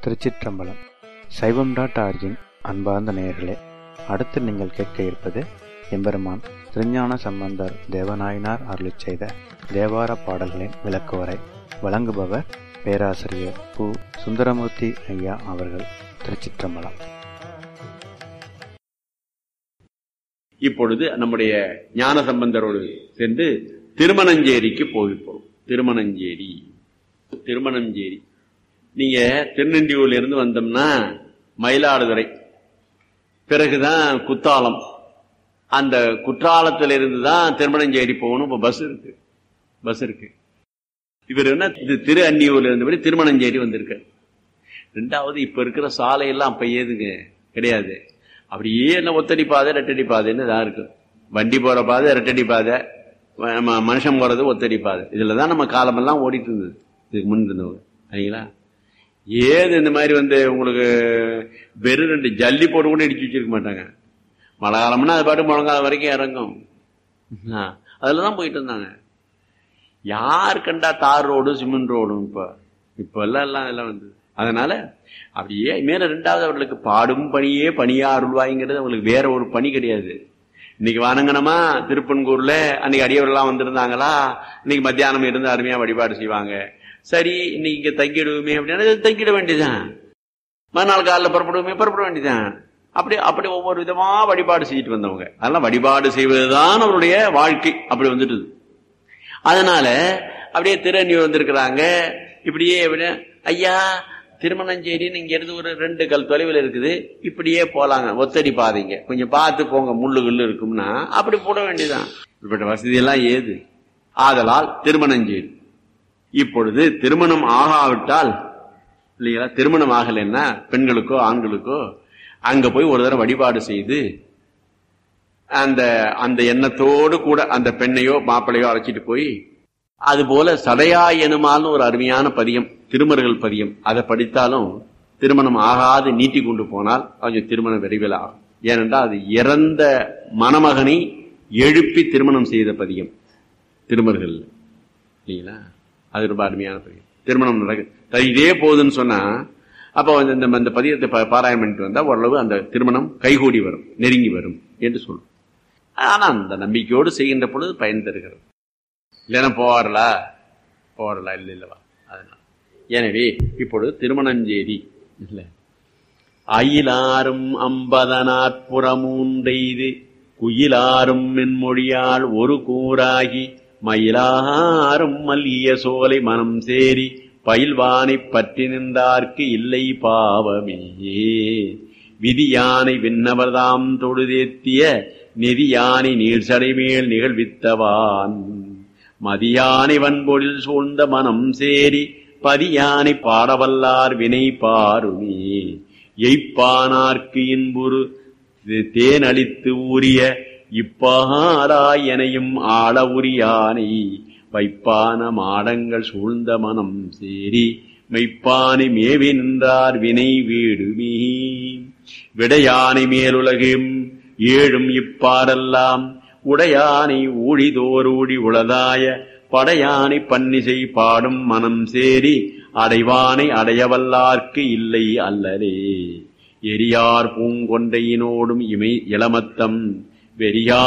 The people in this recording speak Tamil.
திருச்சிற்றம்பலம் சைவம் டாட் ஆர்ஜின் அன்பார்ந்த நேயர்களே அடுத்து நீங்கள் கேட்க இருப்பது எம்பெருமான் திருஞான சம்பந்தர் தேவநாயனார் அருளிச் செய்த தேவார பாடல்களின் விளக்குவரை வழங்குபவர் பேராசிரியர் பு சுந்தரமூர்த்தி ஐயா அவர்கள் திருச்சிற்றம்பலம் இப்பொழுது நம்முடைய ஞான சம்பந்தரோடு சென்று திருமணஞ்சேரிக்கு போகிறோம் திருமணஞ்சேரி திருமணஞ்சேரி நீங்க திருநெண்டியூர்ல இருந்து வந்தோம்னா மயிலாடுதுறை பிறகுதான் குத்தாலம் அந்த குற்றாலத்துல இருந்து தான் திருமணஞ்சேரி போகணும் இப்ப பஸ் இருக்கு பஸ் இருக்கு இவர் என்ன இது திரு அன்னியூர்ல இருந்தபடி திருமணஞ்சேரி வந்திருக்கு ரெண்டாவது இப்ப இருக்கிற சாலையெல்லாம் அப்ப ஏதுங்க கிடையாது அப்படியே என்ன ஒத்தடி பாதை ரெட்டடி பாதைன்னு தான் இருக்கு வண்டி போற பாதை ரெட்டடி பாதை நம்ம மனுஷன் போறது ஒத்தடி பாதை இதுல தான் நம்ம காலமெல்லாம் ஓடிட்டு இருந்தது இதுக்கு முன் இருந்தவங்க சரிங்களா ஏது இந்த மாதிரி வந்து உங்களுக்கு வெறும் ரெண்டு ஜல்லி போட்டு கூட இடிச்சு வச்சிருக்க மாட்டாங்க மழை காலம்னா அது பாட்டு முழங்கால வரைக்கும் இறங்கும் அதுல தான் போயிட்டு இருந்தாங்க யார் கண்டா தார் ரோடு சிமெண்ட் ரோடும் இப்ப இப்ப எல்லாம் எல்லாம் எல்லாம் வந்து அதனால அப்படியே மேல ரெண்டாவது அவர்களுக்கு பாடும் பணியே பணியா அருள்வாய்ங்கிறது அவங்களுக்கு வேற ஒரு பணி கிடையாது இன்னைக்கு வானங்கனமா திருப்பன்கூர்ல அன்னைக்கு அடியவர்கள்லாம் வந்திருந்தாங்களா இன்னைக்கு மத்தியானம் இருந்து அருமையா வழிபாடு செய்வாங்க சரி இன்னைக்கு இங்க தங்கிடுவோமே அப்படின்னா தங்கிட வேண்டியதான் மறுநாள் காலில் புறப்படுவோமே புறப்பட வேண்டியதான் அப்படி அப்படி ஒவ்வொரு விதமா வழிபாடு செஞ்சுட்டு வந்தவங்க அதெல்லாம் வழிபாடு செய்வதுதான் அவருடைய வாழ்க்கை அப்படி வந்துட்டு அதனால அப்படியே திருநீர் வந்திருக்கிறாங்க இப்படியே ஐயா திருமணஞ்சேரின்னு இங்க இருந்து ஒரு ரெண்டு கல் தொலைவில் இருக்குது இப்படியே போலாங்க ஒத்தடி பாதைங்க கொஞ்சம் பார்த்து போங்க முள்ளு கல்லு இருக்கும்னா அப்படி போட வேண்டியதான் இப்படிப்பட்ட வசதி எல்லாம் ஏது ஆதலால் திருமணஞ்சேரி இப்பொழுது திருமணம் ஆகாவிட்டால் இல்லைங்களா திருமணம் ஆகலைன்னா பெண்களுக்கோ ஆண்களுக்கோ அங்க போய் ஒரு தடவை வழிபாடு செய்து அந்த அந்த எண்ணத்தோடு கூட அந்த பெண்ணையோ மாப்பிள்ளையோ அழைச்சிட்டு போய் அது போல சடையா எனுமால்னு ஒரு அருமையான பதியம் திருமருகள் பதியம் அதை படித்தாலும் திருமணம் ஆகாது நீட்டி கொண்டு போனால் கொஞ்சம் திருமணம் விரைவில் ஆகும் ஏனென்றால் அது இறந்த மணமகனை எழுப்பி திருமணம் செய்த பதியம் திருமருகள் இல்லைங்களா அது ரொம்ப அருமையான பதியம் திருமணம் நடக்கு இதே போகுதுன்னு சொன்னா அப்போ இந்த அந்த பதியத்தை பாராயணம் பண்ணிட்டு வந்தா ஓரளவு அந்த திருமணம் கைகூடி வரும் நெருங்கி வரும் என்று சொல்லும் ஆனா அந்த நம்பிக்கையோடு செய்கின்ற பொழுது பயன் தருகிறது இல்லைன்னா போவாரலா போவாரலா இல்லை இல்லவா அதனால எனவே இப்பொழுது திருமணஞ்சேரி இல்லை அயிலாரும் அம்பதனாற்புறமூன்றெய்து குயிலாரும் மென்மொழியால் ஒரு கூறாகி மயிலாரும் மல்லிய சோலை மனம் சேரி பயில்வானை பற்றி நின்றார்க்கு இல்லை பாவமே விதியானை விண்ணவர்தாம் தொழுதேத்திய நெறியானை நீர்சடை மேல் நிகழ்வித்தவான் மதியானை வன்பொழில் சூழ்ந்த மனம் சேரி பதியானை பாடவல்லார் வினை பாருமே எய்ப்பானார்க்கு இன்புறு தேனளித்து ஊறிய இப்பாராய் எனையும் ஆள உரியானை வைப்பான மாடங்கள் சூழ்ந்த மனம் சேரி மெய்ப்பானை மேவி நின்றார் வினை வீடுமீ விடையானை மேலுலகும் ஏழும் இப்பாரெல்லாம் உடையானை ஊழிதோரூடி உளதாய படையானை பன்னிசை பாடும் மனம் சேரி அடைவானை அடையவல்லார்க்கு இல்லை அல்லலே எரியார் பூங்கொண்டையினோடும் இமை இளமத்தம் வெறியார்